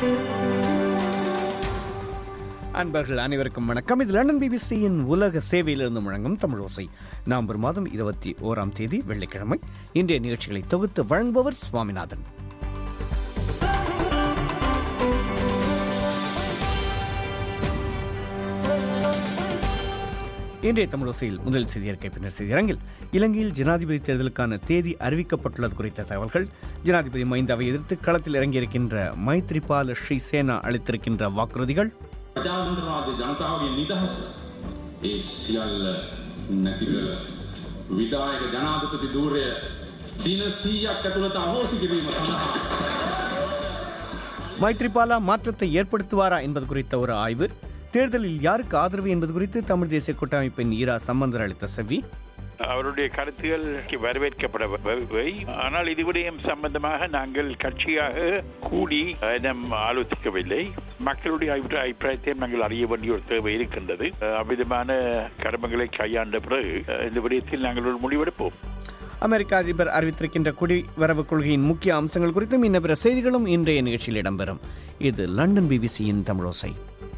அன்பர்கள் அனைவருக்கும் வணக்கம் இது லண்டன் பிபிசியின் உலக சேவையிலிருந்து முழங்கும் தமிழ் ஓசை நவம்பர் மாதம் இருபத்தி ஓராம் தேதி வெள்ளிக்கிழமை இன்றைய நிகழ்ச்சிகளை தொகுத்து வழங்குபவர் சுவாமிநாதன் இன்றைய தமிழோசையில் முதல் செய்தியறிக்கை பின்னர் செய்தியரங்கில் இலங்கையில் ஜனாதிபதி தேர்தலுக்கான தேதி அறிவிக்கப்பட்டுள்ளது குறித்த தகவல்கள் ஜனாதிபதி மைந்தாவை எதிர்த்து களத்தில் இறங்கியிருக்கின்ற மைத்ரிபால ஸ்ரீசேனா அளித்திருக்கின்ற வாக்குறுதிகள் ප්‍රජාතන්ත්‍රවාදී ජනතාවගේ නිදහස ඒ සියල්ල නැති කළ විදායක ජනාධපති දූරය දින සීයක් ඇතුළත අහෝසි කිරීම සඳහා மைத்ரிபாலா மாற்றத்தை ஏற்படுத்துவாரா என்பது குறித்த ஒரு ஆய்வு தேர்தலில் யாருக்கு ஆதரவு என்பது குறித்து தமிழ் தேசிய கூட்டமைப்பின் ஈரா சம்பந்தர் அளித்த செவி அவருடைய கருத்துகள் வரவேற்கப்படவை ஆனால் இதுவிடயம் சம்பந்தமாக நாங்கள் கட்சியாக கூடி இடம் ஆலோசிக்கவில்லை மக்களுடைய அபிப்ராய- அபிப்பிராயத்தை நாங்கள் அறிய வேண்டிய ஒரு தேவை இருக்கின்றது அவ்விதமான கடமைகளை கையாண்ட பிறகு இந்த விடயத்தில் நாங்கள் ஒரு முடிவெடுப்போம் அமெரிக்க அதிபர் அறிவித்திருக்கின்ற குடிவரவு கொள்கையின் முக்கிய அம்சங்கள் குறித்தும் இன்ன பிற செய்திகளும் இன்றைய நிகழ்ச்சியில் இடம்பெறும் இது லண்டன் பிபிசியின் தமிழோசை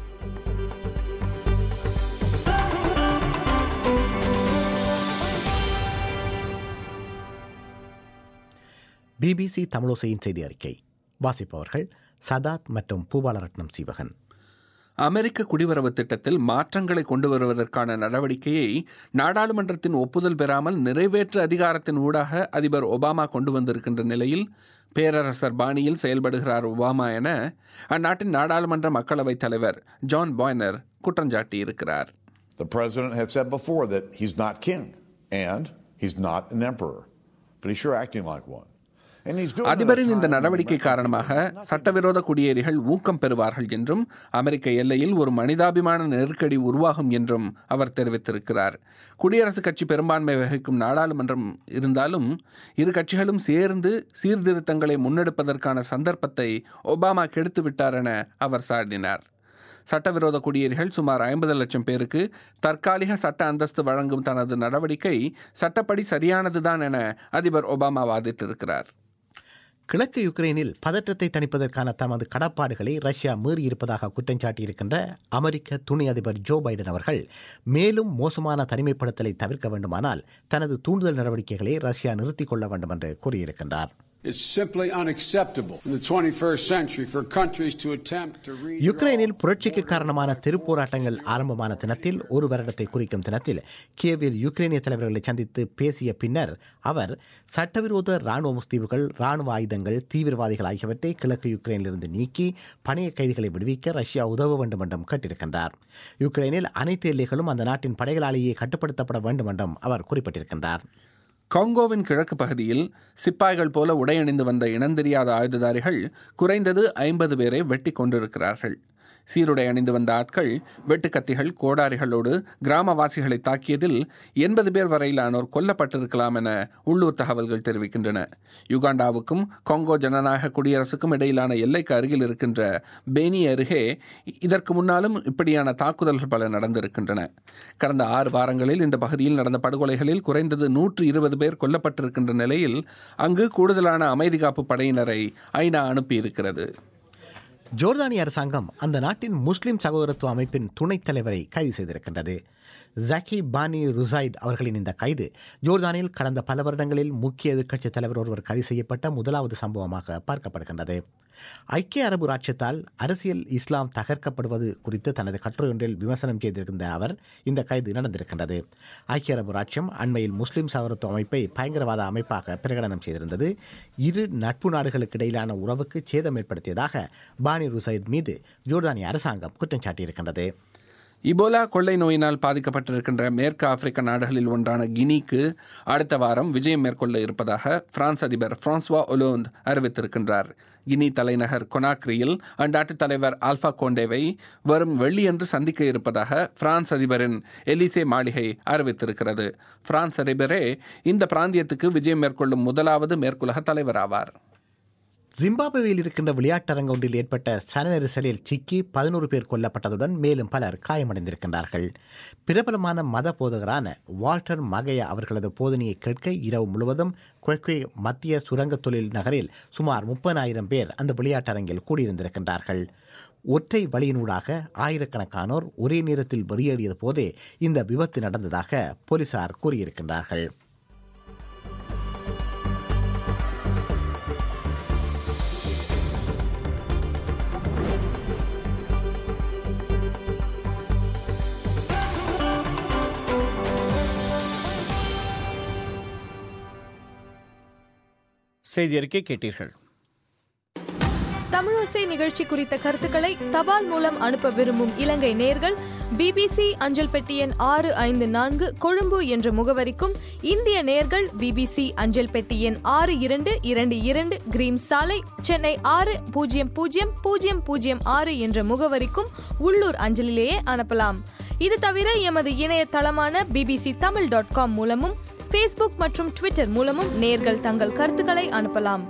பிபிசி தமிழோசையின் செய்தி அறிக்கை வாசிப்பவர்கள் சதாத் மற்றும் பூபாலரட்னம் சீவகன் அமெரிக்க குடிவரவு திட்டத்தில் மாற்றங்களை கொண்டு வருவதற்கான நடவடிக்கையை நாடாளுமன்றத்தின் ஒப்புதல் பெறாமல் நிறைவேற்று அதிகாரத்தின் ஊடாக அதிபர் ஒபாமா கொண்டு வந்திருக்கின்ற நிலையில் பேரரசர் பாணியில் செயல்படுகிறார் ஒபாமா என அந்நாட்டின் நாடாளுமன்ற மக்களவைத் தலைவர் ஜான் பாய்னர் குற்றஞ்சாட்டி இருக்கிறார் The president had said before that he's not king and he's not an emperor, but he's sure acting like one. And he's doing it at a அதிபரின் இந்த time when நடவடிக்கை America காரணமாக has nothing சட்டவிரோத குடியேறிகள் ஊக்கம் பெறுவார்கள் என்றும் அமெரிக்க எல்லையில் ஒரு மனிதாபிமான நெருக்கடி உருவாகும் என்றும் அவர் தெரிவித்திருக்கிறார் குடியரசுக் கட்சி பெரும்பான்மை வகிக்கும் நாடாளுமன்றம் இருந்தாலும் இரு கட்சிகளும் சேர்ந்து சீர்திருத்தங்களை முன்னெடுப்பதற்கான சந்தர்ப்பத்தை ஒபாமா கெடுத்து விட்டார் என அவர் சாடினார் சட்டவிரோத குடியேறிகள் சுமார் ஐம்பது லட்சம் பேருக்கு தற்காலிக சட்ட அந்தஸ்து வழங்கும் தனது நடவடிக்கை சட்டப்படி சரியானதுதான் என அதிபர் ஒபாமா வாதிட்டிருக்கிறார் கிழக்கு யுக்ரைனில் பதற்றத்தை தணிப்பதற்கான தமது கடப்பாடுகளை ரஷ்யா மீறியிருப்பதாக குற்றம் சாட்டியிருக்கின்ற அமெரிக்க துணை அதிபர் ஜோ பைடன் அவர்கள் மேலும் மோசமான தனிமைப்படுத்தலை தவிர்க்க வேண்டுமானால் தனது தூண்டுதல் நடவடிக்கைகளை ரஷ்யா நிறுத்திக் கொள்ள வேண்டும் என்று கூறியிருக்கின்றார் It's simply unacceptable in the 21st century for countries to attempt to redraw. யுக்ரைனில் புரட்சிக்கு காரணமான தெருப்போராட்டங்கள் ஆரம்பமான தினத்தில் ஒரு வருடத்தை குறிக்கும் தினத்தில் கியவில் யுக்ரைனிய தலைவர்களை சந்தித்து பேசிய பின்னர் அவர் சட்டவிரோத ராணுவ முஸ்தீவுகள் ராணுவ ஆயுதங்கள் தீவிரவாதிகள் ஆகியவற்றை கிழக்கு யுக்ரைனிலிருந்து நீக்கி பணைய கைதிகளை விடுவிக்க ரஷ்யா உதவ வேண்டும் என்றும் கேட்டிருக்கின்றார் யுக்ரைனில் அனைத்து எல்லைகளும் அந்த நாட்டின் படைகளாலேயே கட்டுப்படுத்தப்பட வேண்டும் என்றும் அவர் குறிப்பிட்டிருக்கின்றார் காங்கோவின் கிழக்கு பகுதியில் சிப்பாய்கள் போல உடையணிந்து வந்த இனந்தெரியாத ஆயுததாரிகள் குறைந்தது ஐம்பது பேரை வெட்டி கொண்டிருக்கிறார்கள் சீருடை அணிந்து வந்த ஆட்கள் வெட்டுக்கத்திகள் கோடாரிகளோடு கிராமவாசிகளை தாக்கியதில் எண்பது பேர் வரையிலானோர் கொல்லப்பட்டிருக்கலாம் என உள்ளூர் தகவல்கள் தெரிவிக்கின்றன யுகாண்டாவுக்கும் காங்கோ ஜனநாயக குடியரசுக்கும் இடையிலான எல்லைக்கு அருகில் இருக்கின்ற பேனி அருகே இதற்கு முன்னாலும் இப்படியான தாக்குதல்கள் பல நடந்திருக்கின்றன கடந்த ஆறு வாரங்களில் இந்த பகுதியில் நடந்த படுகொலைகளில் குறைந்தது நூற்று இருபது பேர் கொல்லப்பட்டிருக்கின்ற நிலையில் அங்கு கூடுதலான அமைதி காப்பு படையினரை ஐநா அனுப்பியிருக்கிறது ஜோர்தானிய அரசாங்கம் அந்த நாட்டின் முஸ்லிம் சகோதரத்துவ அமைப்பின் துணைத் தலைவரை கைது செய்திருக்கின்றது ஜக்கி பானி ருசைட் அவர்களின் இந்த கைது ஜோர்தானில் கடந்த பல வருடங்களில் முக்கிய எதிர்க்கட்சித் தலைவர் ஒருவர் கைது செய்யப்பட்ட முதலாவது சம்பவமாக பார்க்கப்படுகின்றது ஐக்கிய அரபு ராட்சத்தால் அரசியல் இஸ்லாம் தகர்க்கப்படுவது குறித்து தனது கட்டுரை ஒன்றில் விமர்சனம் செய்திருந்த அவர் இந்த கைது நடந்திருக்கின்றது ஐக்கிய அரபு ராட்சியம் அண்மையில் முஸ்லிம் சகோதரத்துவ அமைப்பை பயங்கரவாத அமைப்பாக பிரகடனம் செய்திருந்தது இரு நட்பு நாடுகளுக்கு இடையிலான உறவுக்கு சேதம் ஏற்படுத்தியதாக பானி ருசைட் மீது ஜோர்தானிய அரசாங்கம் குற்றம் சாட்டியிருக்கின்றது இபோலா கொள்ளை நோயினால் பாதிக்கப்பட்டிருக்கின்ற மேற்கு ஆப்பிரிக்க நாடுகளில் ஒன்றான கினிக்கு அடுத்த வாரம் விஜயம் மேற்கொள்ள இருப்பதாக பிரான்ஸ் அதிபர் பிரான்சுவா ஒலோந்த் அறிவித்திருக்கின்றார் கினி தலைநகர் கொனாக்ரியில் அந்நாட்டு தலைவர் ஆல்பா கோண்டேவை வரும் வெள்ளியன்று சந்திக்க இருப்பதாக பிரான்ஸ் அதிபரின் எலிசே மாளிகை அறிவித்திருக்கிறது பிரான்ஸ் அதிபரே இந்த பிராந்தியத்துக்கு விஜயம் மேற்கொள்ளும் முதலாவது மேற்குலக தலைவர் ஆவார் ஜிம்பாப்வேயில் இருக்கின்ற விளையாட்டரங்க ஒன்றில் ஏற்பட்ட சன நெரிசலில் சிக்கி பதினோரு பேர் கொல்லப்பட்டதுடன் மேலும் பலர் காயமடைந்திருக்கின்றார்கள் பிரபலமான மத போதகரான வால்டர் மகையா அவர்களது போதனையை கேட்க இரவு முழுவதும் கொய்கே மத்திய சுரங்க தொழில் நகரில் சுமார் முப்பதாயிரம் பேர் அந்த விளையாட்டரங்கில் கூடியிருந்திருக்கின்றார்கள் ஒற்றை வழியினூடாக ஆயிரக்கணக்கானோர் ஒரே நேரத்தில் வெளியேறியது போதே இந்த விபத்து நடந்ததாக போலீசார் கூறியிருக்கின்றார்கள் செய்தி அறிக்கை கேட்டீர்கள் தமிழோசை நிகழ்ச்சி குறித்த கருத்துக்களை தபால் மூலம் அனுப்ப விரும்பும் இலங்கை நேர்கள் பிபிசி அஞ்சல் பெட்டி எண் ஆறு ஐந்து நான்கு கொழும்பு என்ற முகவரிக்கும் இந்திய நேர்கள் பிபிசி அஞ்சல் பெட்டி எண் ஆறு இரண்டு இரண்டு இரண்டு கிரீம் சாலை சென்னை ஆறு பூஜ்ஜியம் பூஜ்ஜியம் பூஜ்ஜியம் பூஜ்ஜியம் ஆறு என்ற முகவரிக்கும் உள்ளூர் அஞ்சலிலேயே அனுப்பலாம் இது தவிர எமது இணையதளமான பிபிசி தமிழ் டாட் காம் மூலமும் ஃபேஸ்புக் மற்றும் ட்விட்டர் மூலமும் நேர்கள் தங்கள் கருத்துக்களை அனுப்பலாம்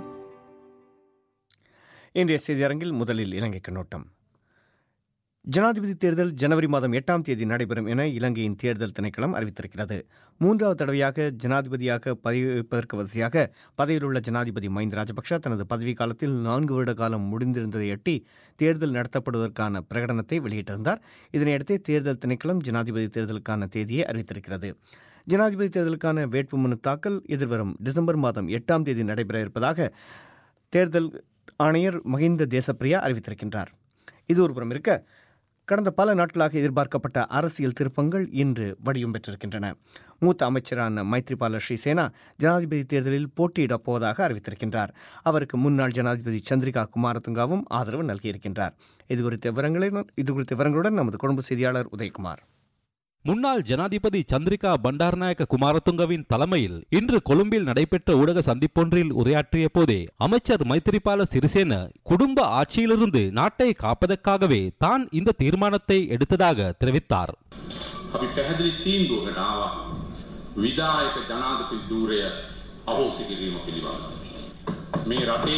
இன்றைய செய்தியரங்கில் முதலில் இலங்கை கண்ணோட்டம் ஜனாதிபதி தேர்தல் ஜனவரி மாதம் எட்டாம் தேதி நடைபெறும் என இலங்கையின் தேர்தல் திணைக்களம் அறிவித்திருக்கிறது மூன்றாவது தடவையாக ஜனாதிபதியாக பதவி வகிப்பதற்கு வரிசையாக பதவியில் உள்ள ஜனாதிபதி மஹிந்த ராஜபக்ஷ தனது பதவி காலத்தில் நான்கு வருட காலம் முடிந்திருந்ததையொட்டி தேர்தல் நடத்தப்படுவதற்கான பிரகடனத்தை வெளியிட்டிருந்தார் இதனையடுத்தே தேர்தல் திணைக்களம் ஜனாதிபதி தேர்தலுக்கான தேதியை அறிவித்திருக்கிறது ஜனாதிபதி தேர்தலுக்கான வேட்புமனு தாக்கல் எதிர்வரும் டிசம்பர் மாதம் எட்டாம் தேதி நடைபெற இருப்பதாக தேர்தல் ஆணையர் மஹிந்த தேசப்பிரியா அறிவித்திருக்கின்றார் இது ஒரு புறம் இருக்க கடந்த பல நாட்களாக எதிர்பார்க்கப்பட்ட அரசியல் திருப்பங்கள் இன்று வடிவம் பெற்றிருக்கின்றன மூத்த அமைச்சரான மைத்ரிபால ஸ்ரீசேனா ஜனாதிபதி தேர்தலில் போட்டியிடப் போவதாக அறிவித்திருக்கின்றார் அவருக்கு முன்னாள் ஜனாதிபதி சந்திரிகா குமாரதுங்காவும் ஆதரவு நல்கியிருக்கின்றார் இது குறித்த விவரங்களுடன் இது குறித்த விவரங்களுடன் நமது கொழும்பு செய்தியாளர் உதயகுமார் முன்னாள் ஜனாதிபதி சந்திரிகா பண்டாரநாயக்க குமாரதுங்கவின் தலைமையில் இன்று கொழும்பில் நடைபெற்ற ஊடக சந்திப்பொன்றில் உரையாற்றிய போதே அமைச்சர் மைத்திரிபால சிறிசேன குடும்ப ஆட்சியிலிருந்து நாட்டை காப்பதற்காகவே தான் இந்த தீர்மானத்தை எடுத்ததாக தெரிவித்தார் අපි පැහැදිලි තීන්දුවකට ආවා විදායක ජනාධිපති ධූරය අහෝසි කිරීම පිළිබඳව. මේ රටේ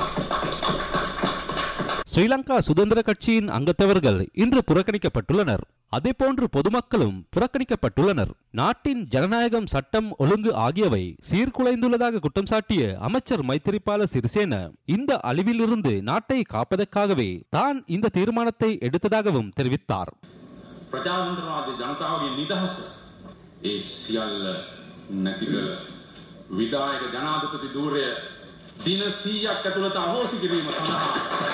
ஸ்ரீலங்கா சுதந்திர கட்சியின் அங்கத்தவர்கள் இன்று புறக்கணிக்கப்பட்டுள்ளனர் அதேபோன்று பொதுமக்களும் புறக்கணிக்கப்பட்டுள்ளனர் நாட்டின் ஜனநாயகம் சட்டம் ஒழுங்கு ஆகியவை சீர்குலைந்துள்ளதாக குற்றம் சாட்டிய அமைச்சர் மைத்திரிபால சிறிசேன இந்த அழிவிலிருந்து நாட்டை காப்பதற்காகவே தான் இந்த தீர்மானத்தை எடுத்ததாகவும் தெரிவித்தார் ප්‍රජාතන්ත්‍රවාදී ජනතාවගේ නිදහස ඒ සියල්ල නැති කළ විදායක ජනාධිපති ධූරය දින 100ක් ඇතුළත අහෝසි කිරීම සඳහා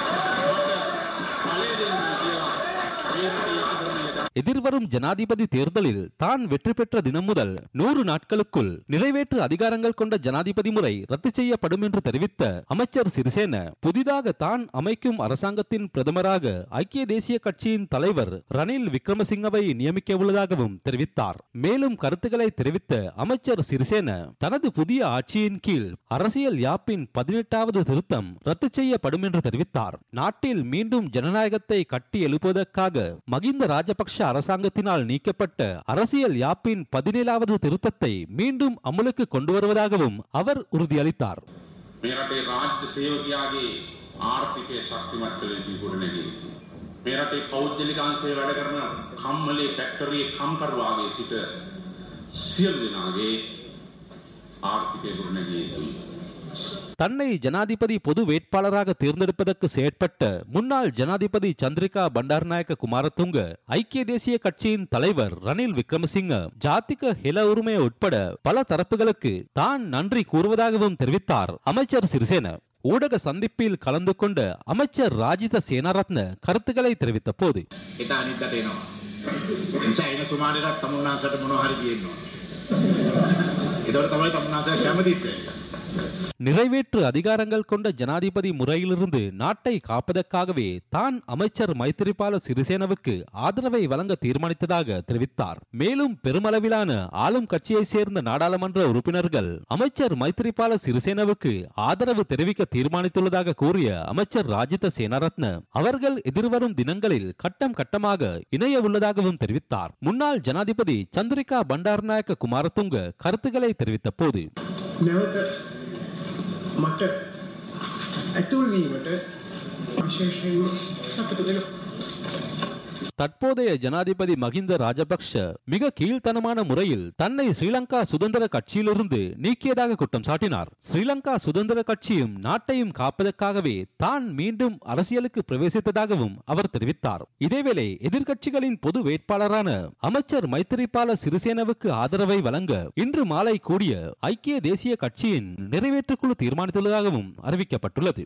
මට බලය දෙන්න කියලා මේ රටේ ආදරණීය எதிர்வரும் ஜனாதிபதி தேர்தலில் தான் வெற்றி பெற்ற தினம் முதல் நூறு நாட்களுக்குள் நிறைவேற்று அதிகாரங்கள் கொண்ட ஜனாதிபதி முறை ரத்து செய்யப்படும் என்று தெரிவித்த அமைச்சர் சிறிசேன புதிதாக தான் அமைக்கும் அரசாங்கத்தின் பிரதமராக ஐக்கிய தேசிய கட்சியின் தலைவர் ரணில் விக்ரமசிங்கவை நியமிக்க உள்ளதாகவும் தெரிவித்தார் மேலும் கருத்துக்களை தெரிவித்த அமைச்சர் சிறிசேன தனது புதிய ஆட்சியின் கீழ் அரசியல் யாப்பின் பதினெட்டாவது திருத்தம் ரத்து செய்யப்படும் என்று தெரிவித்தார் நாட்டில் மீண்டும் ஜனநாயகத்தை கட்டி எழுப்புவதற்காக மகிந்த ராஜபக்ஷ அரசாங்கத்தினால் நீக்கப்பட்ட அரசியல் யாப்பின் பதினேழாவது திருத்தத்தை மீண்டும் அமலுக்கு கொண்டு வருவதாகவும் அவர் உறுதியளித்தார் මේ රටේ රාජ්‍ය සේවකයාගේ ආර්ථිකය ශක්තිමත් කළ යුතු ගොඩනැගීම. මේ රටේ පෞද්ගලික අංශයේ වැඩ කරන කම්මලේ ෆැක්ටරියේ කම්කරුවාගේ සිට සියලු දෙනාගේ ආර්ථිකය ගොඩනැගිය යුතුයි. தன்னை ஜனாதிபதி பொது வேட்பாளராக தேர்ந்தெடுப்பதற்கு செயற்பட்ட முன்னாள் ஜனாதிபதி சந்திரிகா பண்டாரநாயக்க குமாரதுங்க ஐக்கிய தேசிய கட்சியின் தலைவர் ரணில் விக்ரமசிங்க ஜாத்திக ஹெல உரிமை உட்பட பல தரப்புகளுக்கு தான் நன்றி கூறுவதாகவும் தெரிவித்தார் அமைச்சர் சிறிசேன ஊடக சந்திப்பில் கலந்து கொண்ட அமைச்சர் ராஜித சேனாரத்ன கருத்துக்களை தெரிவித்த போது එත අනිද්දට එනවා. නිසා එන සුමානයටත් තමුන්නාසට මොනවා හරි තියෙනවා. එතකොට තමයි තමුන්නාසට කැමතිත් වෙන්නේ. நிறைவேற்று அதிகாரங்கள் கொண்ட ஜனாதிபதி முறையிலிருந்து நாட்டை காப்பதற்காகவே தான் அமைச்சர் மைத்திரிபால சிறிசேனவுக்கு ஆதரவை வழங்க தீர்மானித்ததாக தெரிவித்தார் மேலும் பெருமளவிலான ஆளும் கட்சியைச் சேர்ந்த நாடாளுமன்ற உறுப்பினர்கள் அமைச்சர் மைத்திரிபால சிறிசேனவுக்கு ஆதரவு தெரிவிக்க தீர்மானித்துள்ளதாக கூறிய அமைச்சர் ராஜித சேனாரத்ன அவர்கள் எதிர்வரும் தினங்களில் கட்டம் கட்டமாக இணைய உள்ளதாகவும் தெரிவித்தார் முன்னாள் ஜனாதிபதி சந்திரிகா பண்டாரநாயக்க குமாரதுங்க கருத்துக்களை தெரிவித்த போது නැවත මට ඇතුල්වීමට විශේෂයෙන්ම සතුට වෙනවා. தற்போதைய ஜனாதிபதி மகிந்த ராஜபக்ஷ மிக கீழ்த்தனமான முறையில் தன்னை ஸ்ரீலங்கா சுதந்திர கட்சியிலிருந்து நீக்கியதாக குற்றம் சாட்டினார் ஸ்ரீலங்கா சுதந்திர கட்சியும் நாட்டையும் காப்பதற்காகவே தான் மீண்டும் அரசியலுக்கு பிரவேசித்ததாகவும் அவர் தெரிவித்தார் இதேவேளை எதிர்க்கட்சிகளின் பொது வேட்பாளரான அமைச்சர் மைத்திரிபால சிறிசேனவுக்கு ஆதரவை வழங்க இன்று மாலை கூடிய ஐக்கிய தேசிய கட்சியின் நிறைவேற்றுக்குழு தீர்மானித்துள்ளதாகவும் அறிவிக்கப்பட்டுள்ளது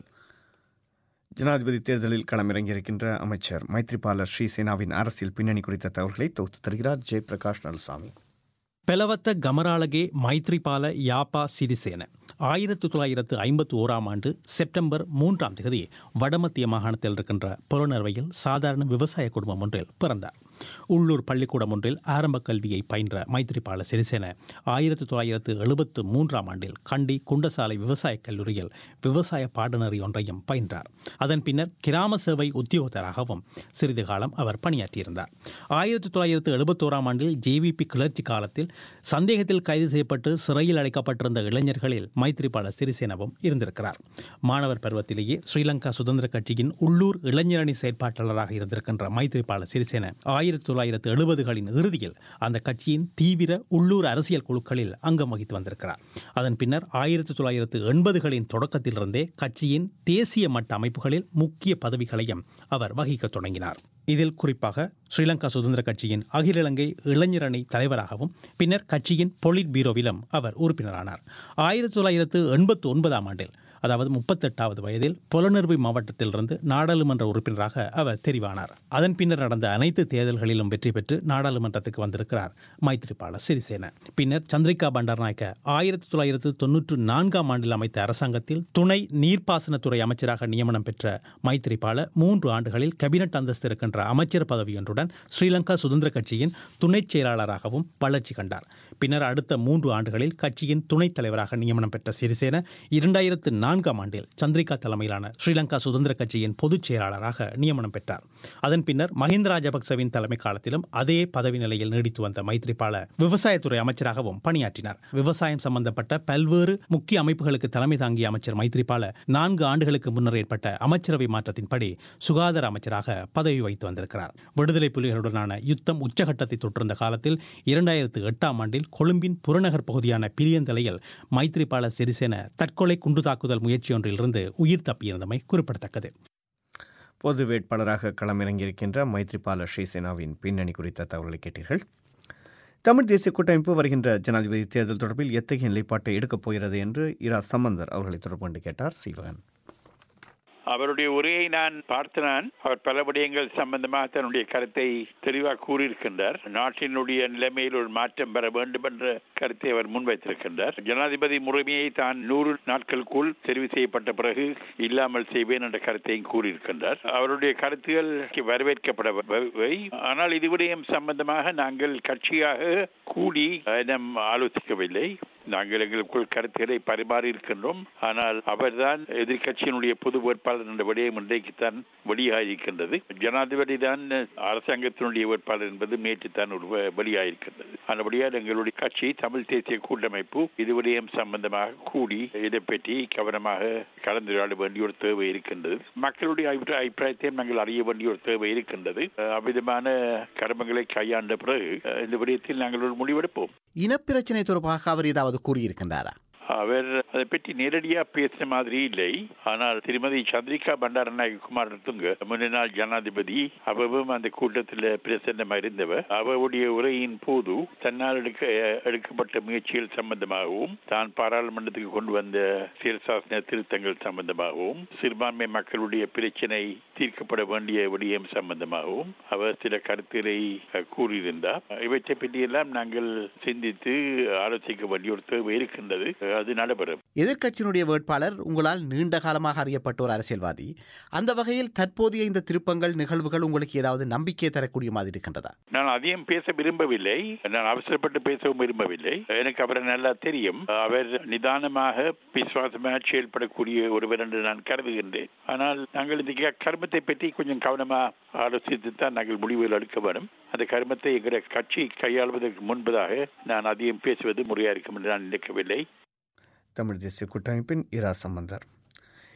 ஜனாதிபதி தேர்தலில் களமிறங்கியிருக்கின்ற அமைச்சர் மைத்ரிபால ஸ்ரீசேனாவின் அரசியல் பின்னணி குறித்த தகவல்களை தொகுத்து தருகிறார் ஜெயபிரகாஷ் நல்சாமி பெலவத்த கமராலகே மைத்ரிபால யாப்பா சிறிசேன ஆயிரத்தி தொள்ளாயிரத்து ஐம்பத்தி ஓராம் ஆண்டு செப்டம்பர் மூன்றாம் தேதி வடமத்திய மாகாணத்தில் இருக்கின்ற புலனர்வையில் சாதாரண விவசாய குடும்பம் ஒன்றில் பிறந்தார் உள்ளூர் பள்ளிக்கூடம் ஒன்றில் ஆரம்ப கல்வியை பயின்ற மைத்ரிபால சிறிசேன ஆயிரத்தி தொள்ளாயிரத்து எழுபத்து மூன்றாம் ஆண்டில் கண்டி குண்டசாலை விவசாய கல்லூரியில் விவசாய பாடநெறி ஒன்றையும் பயின்றார் அதன் பின்னர் கிராம சேவை உத்தியோகத்தராகவும் சிறிது காலம் அவர் பணியாற்றியிருந்தார் ஆயிரத்தி தொள்ளாயிரத்து எழுபத்தோராம் ஆண்டில் ஜேவிபி கிளர்ச்சி காலத்தில் சந்தேகத்தில் கைது செய்யப்பட்டு சிறையில் அடைக்கப்பட்டிருந்த இளைஞர்களில் மைத்ரிபால சிறிசேனவும் இருந்திருக்கிறார் மாணவர் பருவத்திலேயே ஸ்ரீலங்கா சுதந்திர கட்சியின் உள்ளூர் இளைஞரணி செயற்பாட்டாளராக இருந்திருக்கின்ற மைத்ரிபால சிறிசேன ஆயிரத்தி தொள்ளாயிரத்து எழுபதுகளின் இறுதியில் அந்த கட்சியின் தீவிர உள்ளூர் அரசியல் குழுக்களில் அங்கம் வகித்து வந்திருக்கிறார் அதன் பின்னர் ஆயிரத்தி தொள்ளாயிரத்து எண்பதுகளின் தொடக்கத்திலிருந்தே கட்சியின் தேசிய மட்ட அமைப்புகளில் முக்கிய பதவிகளையும் அவர் வகிக்கத் தொடங்கினார் இதில் குறிப்பாக ஸ்ரீலங்கா சுதந்திர கட்சியின் அகில இலங்கை இளைஞரணி தலைவராகவும் பின்னர் கட்சியின் பொலிட் பீரோவிலும் அவர் உறுப்பினரானார் ஆயிரத்தி தொள்ளாயிரத்து எண்பத்தி ஒன்பதாம் ஆண்டில் அதாவது முப்பத்தெட்டாவது வயதில் புலனர்வு மாவட்டத்திலிருந்து நாடாளுமன்ற உறுப்பினராக அவர் தெரிவானார் அதன் பின்னர் நடந்த அனைத்து தேர்தல்களிலும் வெற்றி பெற்று நாடாளுமன்றத்துக்கு வந்திருக்கிறார் மைத்ரிபால சிறிசேன பின்னர் சந்திரிகா பண்டாரநாயக்க ஆயிரத்தி தொள்ளாயிரத்து தொன்னூற்று நான்காம் ஆண்டில் அமைத்த அரசாங்கத்தில் துணை நீர்ப்பாசனத்துறை அமைச்சராக நியமனம் பெற்ற மைத்ரிபால மூன்று ஆண்டுகளில் கேபினட் அந்தஸ்து இருக்கின்ற அமைச்சர் பதவியொன்றுடன் ஸ்ரீலங்கா சுதந்திர கட்சியின் துணைச் செயலாளராகவும் வளர்ச்சி கண்டார் பின்னர் அடுத்த மூன்று ஆண்டுகளில் கட்சியின் துணைத் தலைவராக நியமனம் பெற்ற சிறிசேன இரண்டாயிரத்து நான்காம் ஆண்டில் சந்திரிகா தலைமையிலான ஸ்ரீலங்கா சுதந்திர கட்சியின் பொதுச் செயலாளராக நியமனம் பெற்றார் அதன் பின்னர் மஹிந்த ராஜபக்சவின் தலைமை காலத்திலும் அதே பதவி நிலையில் நீடித்து வந்த மைத்ரிபால விவசாயத்துறை அமைச்சராகவும் பணியாற்றினார் விவசாயம் சம்பந்தப்பட்ட பல்வேறு முக்கிய அமைப்புகளுக்கு தலைமை தாங்கிய அமைச்சர் மைத்ரிபால நான்கு ஆண்டுகளுக்கு முன்னர் ஏற்பட்ட அமைச்சரவை மாற்றத்தின்படி சுகாதார அமைச்சராக பதவி வைத்து வந்திருக்கிறார் விடுதலை புலிகளுடனான யுத்தம் உச்சகட்டத்தை தொற்றிருந்த காலத்தில் இரண்டாயிரத்து எட்டாம் ஆண்டில் கொழும்பின் புறநகர் பகுதியான பிரியந்தலையில் மைத்ரிபால சிறிசேன தற்கொலை குண்டு தாக்குதல் முயற்சியொன்றிலிருந்து உயிர் தப்பியிருந்தமை குறிப்பிடத்தக்கது பொது வேட்பாளராக களமிறங்கியிருக்கின்ற மைத்ரிபால ஸ்ரீசேனாவின் பின்னணி குறித்த தகவல்களை கேட்டீர்கள் தமிழ் தேசிய கூட்டமைப்பு வருகின்ற ஜனாதிபதி தேர்தல் தொடர்பில் எத்தகைய நிலைப்பாட்டை எடுக்கப் போகிறது என்று இரா சம்பந்தர் அவர்களை தொடர்பு கொண்டு கேட்டார் சீவகன் அவருடைய உரையை நான் பார்த்தனான் அவர் பல விடயங்கள் சம்பந்தமாக தன்னுடைய கருத்தை தெளிவாக கூறியிருக்கின்றார் நாட்டினுடைய நிலைமையில் ஒரு மாற்றம் பெற வேண்டும் என்ற கருத்தை அவர் முன்வைத்திருக்கின்றார் ஜனாதிபதி முறைமையை தான் நூறு நாட்களுக்குள் தெரிவு செய்யப்பட்ட பிறகு இல்லாமல் செய்வேன் என்ற கருத்தையும் கூறியிருக்கின்றார் அவருடைய கருத்துகள் வரவேற்கப்படவை ஆனால் இது விடயம் சம்பந்தமாக நாங்கள் கட்சியாக கூடி நம் ஆலோசிக்கவில்லை நாங்கள் எங்களுக்குள் கருத்துக்களை பரிமாறி இருக்கின்றோம் ஆனால் அவர்தான் எதிர்கட்சியினுடைய பொது வேட்பாளர் என்ற விடயம் இன்றைக்குத்தான் வெளியாகிருக்கின்றது ஜனாதிபதி தான் அரசாங்கத்தினுடைய வேட்பாளர் என்பது நேற்றுத்தான் ஒரு வெளியாகிருக்கின்றது அதுபடியால் எங்களுடைய கட்சி தமிழ் தேசிய கூட்டமைப்பு இது விடயம் சம்பந்தமாக கூடி இதை பற்றி கவனமாக கலந்துரையாட வேண்டிய ஒரு தேவை இருக்கின்றது மக்களுடைய அபிப்பிராயத்தையும் நாங்கள் அறிய வேண்டிய ஒரு தேவை இருக்கின்றது அவ்விதமான கடமைகளை கையாண்ட பிறகு இந்த விடயத்தில் நாங்கள் ஒரு முடிவெடுப்போம் இனப்பிரச்சனை தொடர்பாக அவர் ஏதாவது கூறியிருக்கின்றாரா அவர் அதை பற்றி நேரடியா பேசின மாதிரி இல்லை ஆனால் திருமதி சந்திரிகா பண்டாரநாயக குமார் துங்க முன்னாள் ஜனாதிபதி அவவும் அந்த கூட்டத்தில் பிரசன்னமா இருந்தவர் அவருடைய உரையின் போது தன்னால் எடுக்க எடுக்கப்பட்ட முயற்சிகள் சம்பந்தமாகவும் தான் பாராளுமன்றத்துக்கு கொண்டு வந்த சிறசாசன திருத்தங்கள் சம்பந்தமாகவும் சிறுபான்மை மக்களுடைய பிரச்சனை தீர்க்கப்பட வேண்டிய விடயம் சம்பந்தமாகவும் அவர் சில கருத்துக்களை கூறியிருந்தார் இவற்றை பற்றியெல்லாம் நாங்கள் சிந்தித்து ஆலோசிக்க வேண்டிய ஒரு தேவை இருக்கின்றது அது நடைபெறும் எதிர்க்கட்சியினுடைய வேட்பாளர் உங்களால் நீண்ட காலமாக அறியப்பட்ட ஒரு அரசியல்வாதி அந்த வகையில் தற்போதைய இந்த திருப்பங்கள் நிகழ்வுகள் உங்களுக்கு ஏதாவது நம்பிக்கை தரக்கூடிய மாதிரி இருக்கின்றதா நான் அதிகம் பேச விரும்பவில்லை நான் அவசரப்பட்டு பேசவும் விரும்பவில்லை எனக்கு அவரை நல்லா தெரியும் அவர் நிதானமாக விசுவாசமாக செயல்படக்கூடிய ஒருவர் என்று நான் கருதுகின்றேன் ஆனால் நாங்கள் இந்த கர்மத்தை பற்றி கொஞ்சம் கவனமா ஆலோசித்து தான் நாங்கள் முடிவுகள் எடுக்க வேண்டும் அந்த கர்மத்தை எங்கிற கட்சி கையாளுவதற்கு முன்பதாக நான் அதிகம் பேசுவது முறையா இருக்கும் என்று நான் நினைக்கவில்லை தமிழ் தேசிய கூட்டமைப்பின் இரா சம்பந்தர்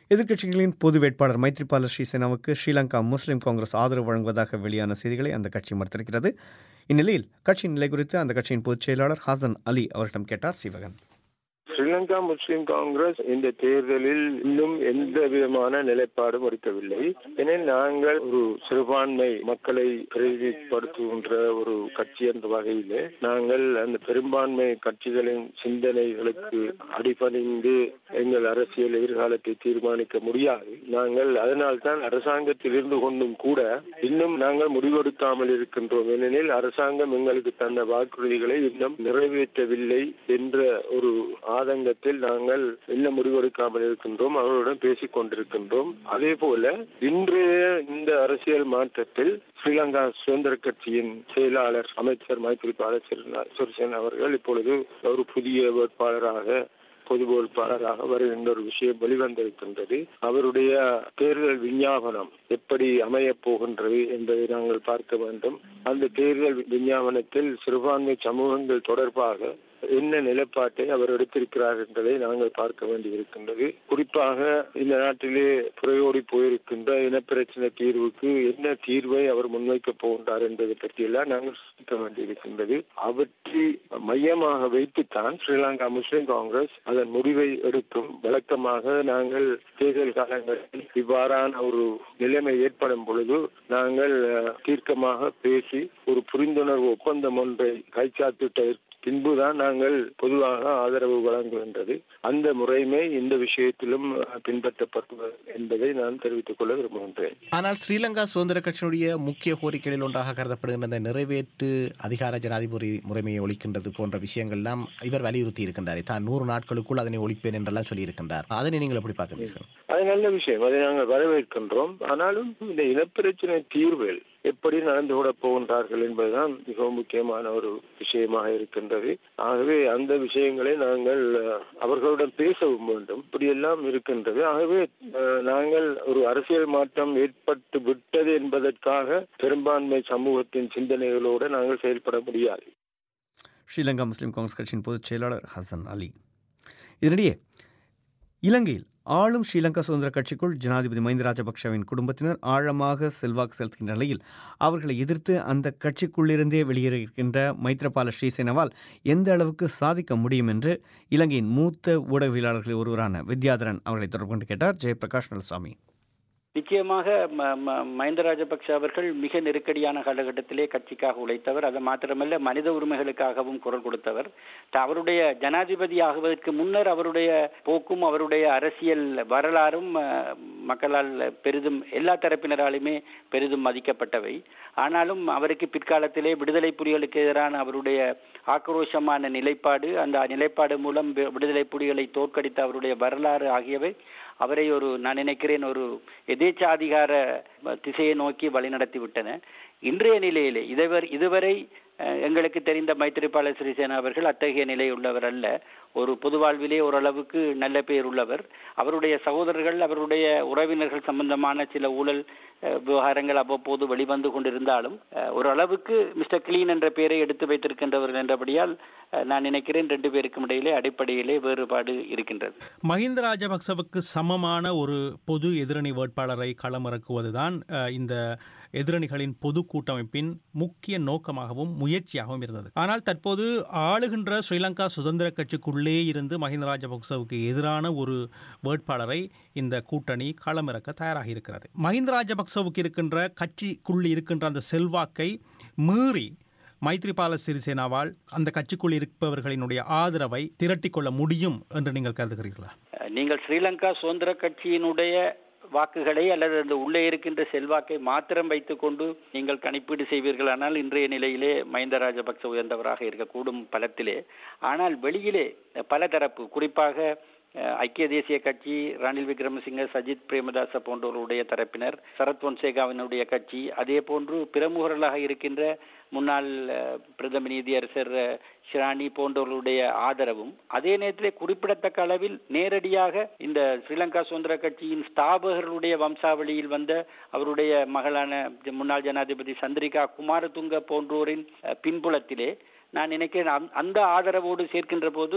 எதிர்க்கட்சிகளின் பொது வேட்பாளர் மைத்ரிபால ஸ்ரீசேனாவுக்கு ஸ்ரீலங்கா முஸ்லிம் காங்கிரஸ் ஆதரவு வழங்குவதாக வெளியான செய்திகளை அந்த கட்சி மறுத்திருக்கிறது இந்நிலையில் கட்சியின் நிலை குறித்து அந்த கட்சியின் பொதுச் செயலாளர் ஹாசன் அலி அவரிடம் கேட்டார் சிவகன் ஸ்ரீலங்கா முஸ்லிம் காங்கிரஸ் இந்த தேர்தலில் இன்னும் எந்த விதமான நிலைப்பாடும் எடுக்கவில்லை எனில் நாங்கள் ஒரு சிறுபான்மை மக்களை பிரதிநிதிப்படுத்துகின்ற ஒரு கட்சி என்ற வகையிலே நாங்கள் அந்த பெரும்பான்மை கட்சிகளின் சிந்தனைகளுக்கு அடிபணிந்து எங்கள் அரசியல் எதிர்காலத்தை தீர்மானிக்க முடியாது நாங்கள் அதனால்தான் அரசாங்கத்தில் இருந்து கொண்டும் கூட இன்னும் நாங்கள் முடிவெடுக்காமல் இருக்கின்றோம் ஏனெனில் அரசாங்கம் எங்களுக்கு தந்த வாக்குறுதிகளை இன்னும் நிறைவேற்றவில்லை என்ற ஒரு ஆதங்கத்தில் நாங்கள் இன்னும் முடிவெடுக்காமல் இருக்கின்றோம் அவர்களுடன் பேசிக் கொண்டிருக்கின்றோம் அதே போல இன்றைய இந்த அரசியல் மாற்றத்தில் ஸ்ரீலங்கா சுதந்திர கட்சியின் செயலாளர் அமைச்சர் மைத்திரிபால சிறிசேன அவர்கள் இப்பொழுது ஒரு புதிய வேட்பாளராக பொது வேட்பாளராக வருகின்ற ஒரு விஷயம் வெளிவந்திருக்கின்றது அவருடைய தேர்தல் விஞ்ஞாபனம் எப்படி அமையப் போகின்றது என்பதை நாங்கள் பார்க்க வேண்டும் அந்த தேர்தல் விஞ்ஞாபனத்தில் சிறுபான்மை சமூகங்கள் தொடர்பாக என்ன நிலைப்பாட்டை அவர் எடுத்திருக்கிறார் என்பதை நாங்கள் பார்க்க வேண்டியிருக்கின்றது குறிப்பாக இந்த நாட்டிலே புறையோடி போயிருக்கின்ற இனப்பிரச்சனை தீர்வுக்கு என்ன தீர்வை அவர் முன்வைக்கப் போகின்றார் என்பதை பற்றியெல்லாம் நாங்கள் சிந்திக்க வேண்டியிருக்கின்றது அவற்றை மையமாக வைத்துத்தான் ஸ்ரீலங்கா முஸ்லிம் காங்கிரஸ் அதன் முடிவை எடுக்கும் வழக்கமாக நாங்கள் தேர்தல் காலங்களில் இவ்வாறான ஒரு நிலைமை ஏற்படும் பொழுது நாங்கள் தீர்க்கமாக பேசி ஒரு புரிந்துணர்வு ஒப்பந்தம் ஒன்றை கைச்சாத்திட்ட பின்புதான் நாங்கள் பொதுவாக ஆதரவு வழங்குகின்றது அந்த முறைமை இந்த விஷயத்திலும் பின்பற்றப்பட்டது என்பதை நான் தெரிவித்துக் கொள்ள விரும்புகின்றேன் ஆனால் ஸ்ரீலங்கா சுதந்திர கட்சியினுடைய முக்கிய கோரிக்கைகளில் ஒன்றாக கருதப்படுகின்ற இந்த நிறைவேற்று அதிகார ஜனாதிபதி முறைமையை ஒழிக்கின்றது போன்ற விஷயங்கள்லாம் இவர் வலியுறுத்தி இருக்கின்றார் தான் நூறு நாட்களுக்குள் அதனை ஒழிப்பேன் என்றெல்லாம் சொல்லியிருக்கின்றார் அதனை நீங்கள் எப்படி பார்க்கிறீர்கள் அது நல்ல விஷயம் அதை நாங்கள் வரவேற்கின்றோம் ஆனாலும் இந்த இனப்பிரச்சனை தீர்வில் எப்படி நடந்து கொள்ள போகின்றார்கள் என்பதுதான் மிகவும் முக்கியமான ஒரு விஷயமாக இருக்கின்றது ஆகவே அந்த விஷயங்களை நாங்கள் அவர்களுடன் பேசவும் வேண்டும் இப்படியெல்லாம் இருக்கின்றது ஆகவே நாங்கள் ஒரு அரசியல் மாற்றம் ஏற்பட்டு விட்டது என்பதற்காக பெரும்பான்மை சமூகத்தின் சிந்தனைகளோடு நாங்கள் செயல்பட முடியாது ஸ்ரீலங்கா முஸ்லிம் காங்கிரஸ் கட்சியின் பொதுச் செயலாளர் ஹசன் அலி இதனிடையே இலங்கையில் ஆளும் ஸ்ரீலங்கா சுதந்திர கட்சிக்குள் ஜனாதிபதி மஹிந்த ராஜபக்சவின் குடும்பத்தினர் ஆழமாக செல்வாக்கு செலுத்துகின்ற நிலையில் அவர்களை எதிர்த்து அந்த கட்சிக்குள்ளிருந்தே வெளியேறுகின்ற மைத்ரபால ஸ்ரீசேனவால் எந்த அளவுக்கு சாதிக்க முடியும் என்று இலங்கையின் மூத்த ஊடகவியலாளர்களில் ஒருவரான வித்யாதரன் அவர்களை தொடர்பு கொண்டு கேட்டார் ஜெயபிரகாஷ் நல்சாமி நிச்சயமாக மஹிந்த ராஜபக்ஷ அவர்கள் மிக நெருக்கடியான காலகட்டத்திலே கட்சிக்காக உழைத்தவர் அது மாத்திரமல்ல மனித உரிமைகளுக்காகவும் குரல் கொடுத்தவர் அவருடைய ஜனாதிபதி ஆகுவதற்கு முன்னர் அவருடைய போக்கும் அவருடைய அரசியல் வரலாறும் மக்களால் பெரிதும் எல்லா தரப்பினராலுமே பெரிதும் மதிக்கப்பட்டவை ஆனாலும் அவருக்கு பிற்காலத்திலே விடுதலை புலிகளுக்கு எதிரான அவருடைய ஆக்ரோஷமான நிலைப்பாடு அந்த நிலைப்பாடு மூலம் விடுதலை புலிகளை தோற்கடித்த அவருடைய வரலாறு ஆகியவை அவரை ஒரு நான் நினைக்கிறேன் ஒரு எதேச்சாதிகார திசையை நோக்கி வழிநடத்தி விட்டன இன்றைய நிலையிலே இதுவரை இதுவரை எங்களுக்கு தெரிந்த மைத்திரிபால சிறிசேனா அவர்கள் அத்தகைய நிலை உள்ளவர் அல்ல ஒரு பொது வாழ்விலே ஓரளவுக்கு நல்ல பெயர் உள்ளவர் அவருடைய சகோதரர்கள் அவருடைய உறவினர்கள் சம்பந்தமான சில ஊழல் விவகாரங்கள் அவ்வப்போது வெளிவந்து கொண்டிருந்தாலும் ஓரளவுக்கு மிஸ்டர் கிளீன் என்ற பெயரை எடுத்து வைத்திருக்கின்றவர்கள் என்றபடியால் நான் நினைக்கிறேன் ரெண்டு பேருக்கும் இடையிலே அடிப்படையிலே வேறுபாடு இருக்கின்றது மஹிந்த ராஜபக்சவுக்கு சமமான ஒரு பொது எதிரணி வேட்பாளரை களமிறக்குவதுதான் இந்த எதிரணிகளின் பொது கூட்டமைப்பின் முக்கிய நோக்கமாகவும் முயற்சியாகவும் இருந்தது ஆனால் தற்போது ஆளுகின்ற ஸ்ரீலங்கா சுதந்திர கட்சிக்குள்ளே இருந்து மஹிந்த ராஜபக்சவுக்கு எதிரான ஒரு வேட்பாளரை இந்த கூட்டணி களமிறக்க தயாராக இருக்கிறது மஹிந்த ராஜபக்சவுக்கு இருக்கின்ற கட்சிக்குள் இருக்கின்ற அந்த செல்வாக்கை மீறி மைத்ரிபால சிறிசேனாவால் அந்த கட்சிக்குள் இருப்பவர்களினுடைய ஆதரவை திரட்டி கொள்ள முடியும் என்று நீங்கள் கருதுகிறீர்களா நீங்கள் ஸ்ரீலங்கா சுதந்திர கட்சியினுடைய வாக்குகளை அல்லது அந்த உள்ளே இருக்கின்ற செல்வாக்கை மாத்திரம் வைத்துக்கொண்டு நீங்கள் கணிப்பீடு செய்வீர்களானால் இன்றைய நிலையிலே மஹிந்த ராஜபக்ச உயர்ந்தவராக இருக்கக்கூடும் பலத்திலே ஆனால் வெளியிலே பல தரப்பு குறிப்பாக ஐக்கிய தேசிய கட்சி ரணில் விக்ரமசிங்க சஜித் பிரேமதாச போன்றவருடைய தரப்பினர் சரத் பொன்சேகாவினுடைய கட்சி அதே போன்று பிரமுகர்களாக இருக்கின்ற முன்னாள் பிரதம நீதியரசர் ஷிராணி போன்றவர்களுடைய ஆதரவும் அதே நேரத்திலே குறிப்பிடத்தக்க அளவில் நேரடியாக இந்த ஸ்ரீலங்கா சுதந்திர கட்சியின் ஸ்தாபகர்களுடைய வம்சாவளியில் வந்த அவருடைய மகளான முன்னாள் ஜனாதிபதி சந்திரிகா குமாரதுங்க போன்றோரின் பின்புலத்திலே நான் நினைக்கிறேன் அந்த ஆதரவோடு சேர்க்கின்ற போது